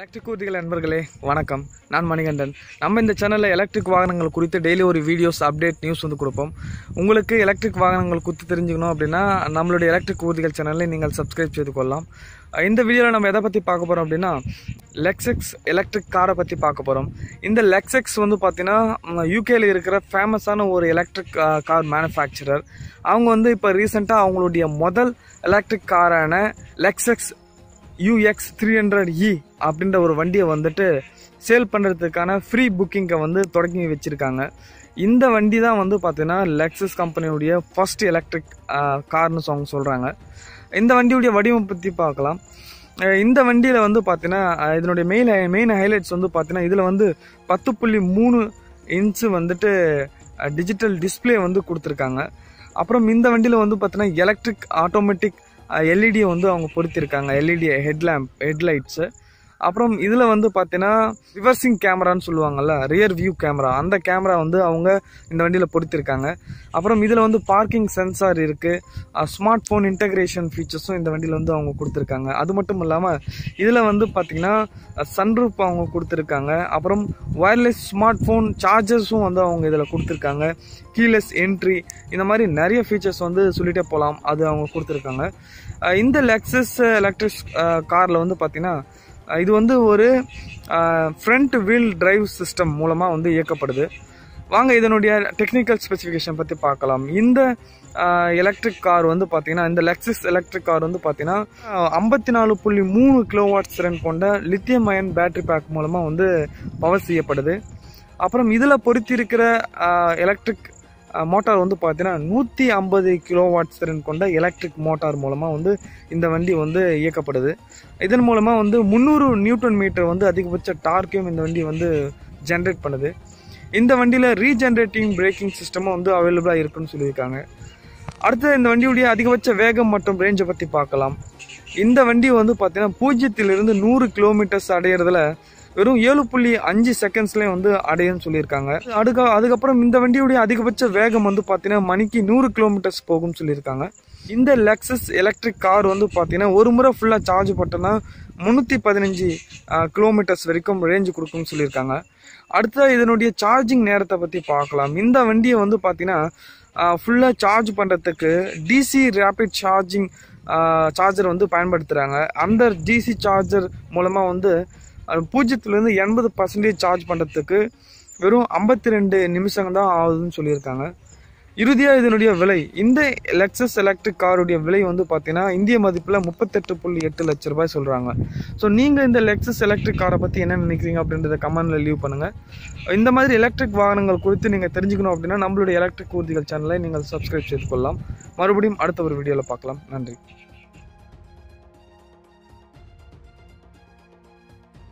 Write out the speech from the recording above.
electric ஊர்திகள் நண்பர்களே வணக்கம் நான் மணிகண்டன் நம்ம இந்த சேனலில் எலக்ட்ரிக் வாகனங்கள் குறித்து டெய்லி ஒரு வீடியோஸ் அப்டேட் நியூஸ் வந்து கொடுப்போம் உங்களுக்கு எலக்ட்ரிக் வாகனங்கள் குறித்து தெரிஞ்சுக்கணும் அப்படின்னா நம்மளுடைய எலக்ட்ரிக் ஊர்திகள் சேனலை நீங்கள் சப்ஸ்கிரைப் செய்து கொள்ளலாம் அஹ் இந்த வீடியோவில் நம்ம எதை பற்றி பார்க்க போகிறோம் அப்படின்னா லெக்ஸெக்ஸ் எலக்ட்ரிக் காரை பற்றி பார்க்க போகிறோம் இந்த லெக்ஸெக்ஸ் வந்து பார்த்தீங்கன்னா யூகேல இருக்கிற ஃபேமஸான ஒரு எலக்ட்ரிக் கார் மேனுஃபேக்சரர் அவங்க வந்து இப்போ ரீசெண்டாக அவங்களுடைய முதல் எலக்ட்ரிக் காரான Lexus UX three hundred e அப்படின்ற ஒரு வண்டியை வந்துட்டு சேல் பண்ணுறதுக்கான ஃப்ரீ புக்கிங்கை வந்து தொடங்கி வச்சுருக்காங்க இந்த வண்டி தான் வந்து பார்த்தீங்கன்னா லெக்ஸஸ் கம்பெனியுடைய ஃபர்ஸ்ட் எலக்ட்ரிக் கார்னு அவங்க சொல்கிறாங்க இந்த வண்டியுடைய வடிவம் பற்றி பார்க்கலாம் அஹ் இந்த வண்டியில் வந்து பார்த்தீங்கன்னா அஹ் இதனுடைய மெயின் மெயின் ஹைலைட்ஸ் வந்து பார்த்தீங்கன்னா இதில் வந்து பத்து புள்ளி மூணு இன்ச்சு வந்துட்டு டிஜிட்டல் டிஸ்ப்ளே வந்து கொடுத்துருக்காங்க அப்புறம் இந்த வண்டியில் வந்து பார்த்தீங்கன்னா எலக்ட்ரிக் ஆட்டோமேட்டிக் எல்இடியை வந்து அவங்க பொருத்திருக்காங்க எல்இடி ஹெட்லாம்ப் ஹெட்லைட்ஸு அப்புறம் இதில் வந்து பார்த்தீங்கன்னா ரிவர்சிங் கேமரான்னு சொல்லுவாங்கல்ல ரியர் வியூ கேமரா அந்த கேமரா வந்து அவங்க இந்த வண்டியில் பொருத்திருக்காங்க அப்புறம் இதில் வந்து பார்க்கிங் சென்சார் இருக்குது ஸ்மார்ட் ஃபோன் இன்டகிரேஷன் ஃபீச்சர்ஸும் இந்த வண்டியில் வந்து அவங்க கொடுத்துருக்காங்க அது மட்டும் இல்லாமல் இதில் வந்து பார்த்தீங்கன்னா சன்ரூப் அவங்க கொடுத்துருக்காங்க அப்புறம் ஒயர்லெஸ் ஸ்மார்ட் ஃபோன் சார்ஜர்ஸும் வந்து அவங்க இதில் கொடுத்துருக்காங்க கீலெஸ் என்ட்ரி இந்த மாதிரி நிறைய ஃபீச்சர்ஸ் வந்து சொல்லிட்டே போகலாம் அது அவங்க கொடுத்துருக்காங்க அஹ் இந்த லெக்ஸஸ் எலக்ட்ரிக் காரில் வந்து பார்த்தீங்கன்னா அஹ் இது வந்து ஒரு ஃப்ரண்ட் வீல் டிரைவ் சிஸ்டம் மூலமாக வந்து இயக்கப்படுது வாங்க இதனுடைய டெக்னிக்கல் ஸ்பெசிஃபிகேஷன் பற்றி பார்க்கலாம் இந்த எலக்ட்ரிக் கார் வந்து பார்த்தீங்கன்னா இந்த லெக்ஸஸ் எலக்ட்ரிக் கார் வந்து பார்த்தீங்கன்னா ஐம்பத்தி நாலு புள்ளி மூணு கிலோவாட் திறன் கொண்ட லித்தியம் அயன் பேட்டரி பேக் மூலமாக வந்து பவர் செய்யப்படுது அப்புறம் இதில் பொருத்தியிருக்கிற எலக்ட்ரிக் மோட்டார் வந்து பார்த்தீங்கன்னா நூற்றி ஐம்பது கிலோவாட் திறன் கொண்ட எலக்ட்ரிக் மோட்டார் மூலமாக வந்து இந்த வண்டி வந்து இயக்கப்படுது இதன் மூலமாக வந்து முந்நூறு நியூட்டன் மீட்டர் வந்து அதிகபட்ச டார்க்கையும் இந்த வண்டி வந்து ஜென்ரேட் பண்ணுது இந்த வண்டியில் ரீஜென்ரேட்டிங் பிரேக்கிங் சிஸ்டமும் வந்து அவைலபிளாக இருக்குன்னு சொல்லியிருக்காங்க அடுத்து இந்த வண்டியுடைய அதிகபட்ச வேகம் மற்றும் ரேஞ்சை பற்றி பார்க்கலாம் இந்த வண்டி வந்து பார்த்தீங்கன்னா பூஜ்ஜியத்திலிருந்து நூறு கிலோமீட்டர்ஸ் அடையிறதுல வெறும் ஏழு புள்ளி அஞ்சு செகண்ட்ஸ்லேயே வந்து அடையும்னு சொல்லியிருக்காங்க அதுக்கு அதுக்கப்புறம் இந்த வண்டியுடைய அதிகபட்ச வேகம் வந்து பார்த்தீங்கன்னா மணிக்கு நூறு கிலோமீட்டர்ஸ் போகும்னு சொல்லியிருக்காங்க இந்த லெக்ஸஸ் எலக்ட்ரிக் கார் வந்து பார்த்தீங்கன்னா ஒரு முறை ஃபுல்லாக சார்ஜ் போட்டோன்னா முந்நூற்றி பதினஞ்சு கிலோமீட்டர்ஸ் வரைக்கும் ரேஞ்ச் கொடுக்கும்னு சொல்லியிருக்காங்க அடுத்த இதனுடைய சார்ஜிங் நேரத்தை பற்றி பார்க்கலாம் இந்த வண்டியை வந்து பார்த்தீங்கன்னா ஃபுல்லாக சார்ஜ் பண்ணுறதுக்கு டிசி ரேபிட் சார்ஜிங் சார்ஜர் வந்து பயன்படுத்துகிறாங்க அந்த டிசி சார்ஜர் மூலமாக வந்து பூஜ்ஜியத்துலேருந்து எண்பது பர்சன்டேஜ் சார்ஜ் பண்ணுறதுக்கு வெறும் ஐம்பத்தி ரெண்டு நிமிஷம் தான் ஆகுதுன்னு சொல்லியிருக்காங்க இறுதியாக இதனுடைய விலை இந்த லெக்ஸஸ் எலக்ட்ரிக் காருடைய விலை வந்து பார்த்தீங்கன்னா இந்திய மதிப்பில் முப்பத்தெட்டு புள்ளி எட்டு லட்ச ரூபாய் சொல்கிறாங்க ஸோ நீங்கள் இந்த லெக்ஸஸ் எலக்ட்ரிக் காரை பற்றி என்ன நினைக்கிறீங்க அப்படின்றத கமெண்ட்டில் லீவ் பண்ணுங்கள் இந்த மாதிரி எலக்ட்ரிக் வாகனங்கள் குறித்து நீங்கள் தெரிஞ்சுக்கணும் அப்படின்னா நம்மளுடைய எலக்ட்ரிக் ஊர்திகள் சேனலை நீங்கள் சப்ஸ்கிரைப் செய்து கொள்ளலாம் மறுபடியும் அடுத்த ஒரு வீடியோவில் பார்க்கலாம் நன்றி